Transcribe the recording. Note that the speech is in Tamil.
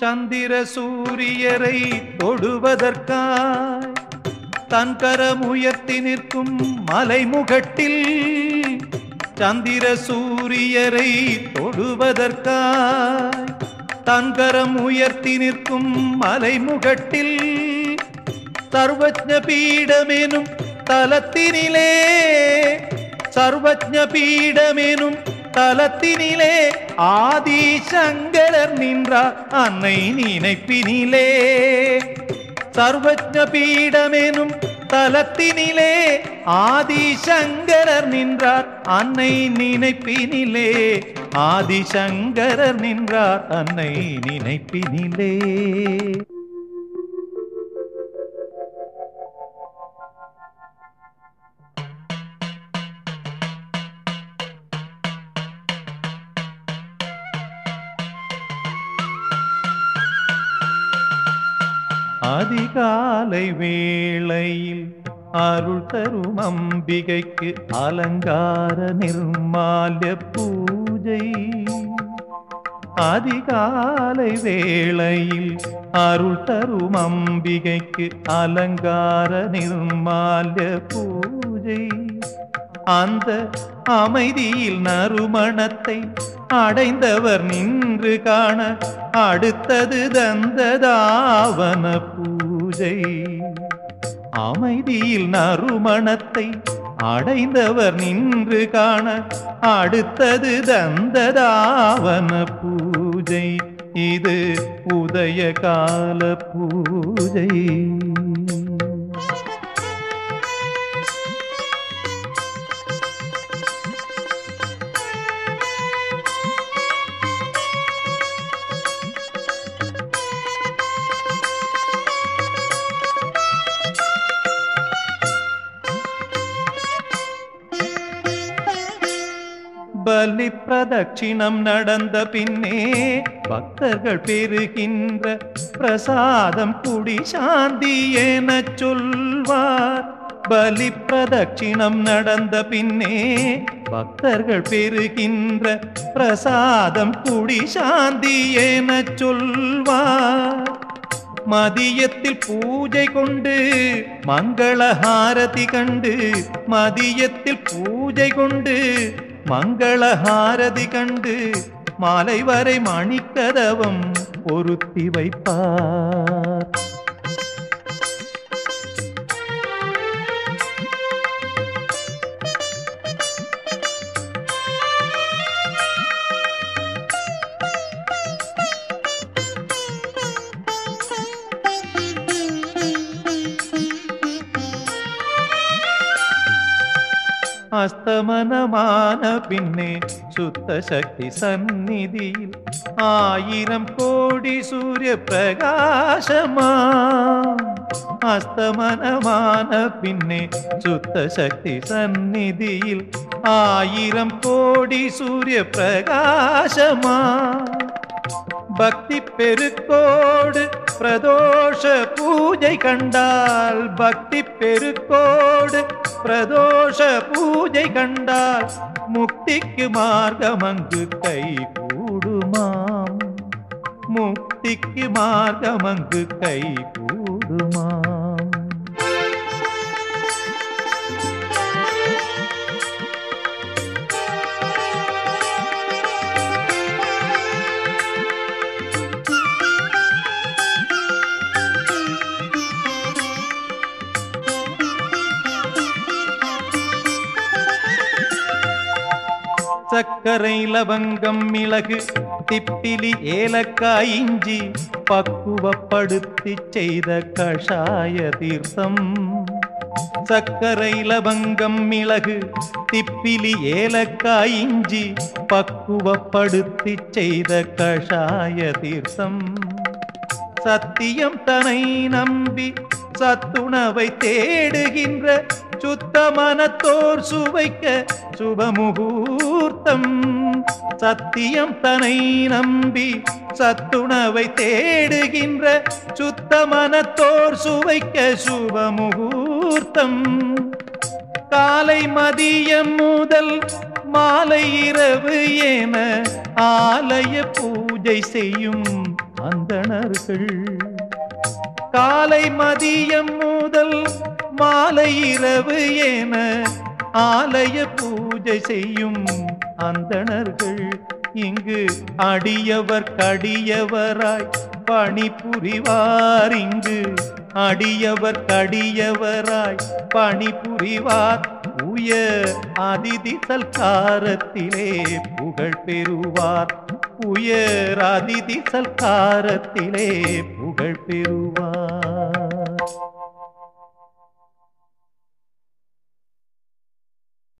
சந்திர சூரியரை தொடுவதற்காய் தன் கரமுயர்த்தி நிற்கும் மலைமுகட்டில் சந்திர சூரியரை தொடுவதற்காய் தன் கரம் உயர்த்தி நிற்கும் மலைமுகட்டில் சர்வஜ பீடமெனும் தலத்தினிலே சர்வஜ பீடமெனும் தலத்தினிலே ஆதிசங்கரர் நின்றார் அன்னை நினைப்பினிலே சர்வஜ பீடமெனும் தலத்தினிலே ஆதிசங்கரர் நின்றார் அன்னை நினைப்பினிலே ஆதிசங்கரர் நின்றார் அன்னை நினைப்பினிலே அதிகாலை வேளையில் அருள் தரும் அம்பிகைக்கு அலங்கார நிர்மால்ய பூஜை அதிகாலை வேளையில் அருள் தரும் அம்பிகைக்கு அலங்கார நிர்மால்ய பூஜை அந்த அமைதியில் நறுமணத்தை அடைந்தவர் நின்று காண அடுத்தது தந்ததாவன பூஜை அமைதியில் நறுமணத்தை அடைந்தவர் நின்று காண அடுத்தது தந்ததாவன பூஜை இது உதய கால பூஜை பலி பிரதட்சிணம் நடந்த பின்னே பக்தர்கள் பெறுகின்ற பிரசாதம் குடி சாந்தி என சொல்வார் பலி பிரதட்சிணம் நடந்த பின்னே பக்தர்கள் பெறுகின்ற பிரசாதம் குடி சாந்தி என சொல்வார் மதியத்தில் பூஜை கொண்டு மங்களஹாரதி கண்டு மதியத்தில் பூஜை கொண்டு மங்களஹாரதி கண்டு மாலை வரை மணிக்கதவம் பொருத்தி வைப்பார் அஸ்தமனமான பின்னே சுத்த சக்தி சந்நிதியில் ஆயிரம் கோடி சூரிய பிரகாசமா அஸ்தமனமான பின்னே சுத்த சக்தி சந்நிதியில் ஆயிரம் கோடி சூரிய பிரகாசமா பக்தி பெருக்கோடு பிரதோஷ பூஜை கண்டால் பக்தி பெருக்கோடு பிரதோஷ பூஜை கண்டால் முக்திக்கு மார்க்கம் அங்கு கை கூடுமாம் முக்திக்கு மார்க்கம் அங்கு கை கூடுமாம் சர்க்கரை லவங்கம் மிளகு திப்பிலி ஏலக்காய் இஞ்சி பக்குவப்படுத்தி செய்த கஷாய தீர்த்தம் சர்க்கரை லவங்கம் மிளகு திப்பிலி ஏலக்காய் இஞ்சி பக்குவப்படுத்தி செய்த கஷாய தீர்த்தம் சத்தியம் தனை நம்பி சத்துணவை தேடுகின்ற சுத்த மனத்தோர் சுவைக்க சுபமுகூர்த்தம் சத்தியம் தனை நம்பி சத்துணவை தேடுகின்ற சுத்த மனத்தோர் சுவைக்க சுபமுகூர்த்தம் காலை மதியம் முதல் மாலை இரவு என ஆலய பூஜை செய்யும் அந்தணர்கள் காலை மதியம் முதல் மாலை இரவு என ஆலய பூஜை செய்யும் அந்தணர்கள் இங்கு அடியவர் கடியவராய் பணிபுரிவார் இங்கு அடியவர் கடியவராய் பணிபுரிவார் உயர் அதிதி சல்காரத்திலே புகழ் பெறுவார் உயர் அதிதி சல்காரத்திலே புகழ் பெறுவார்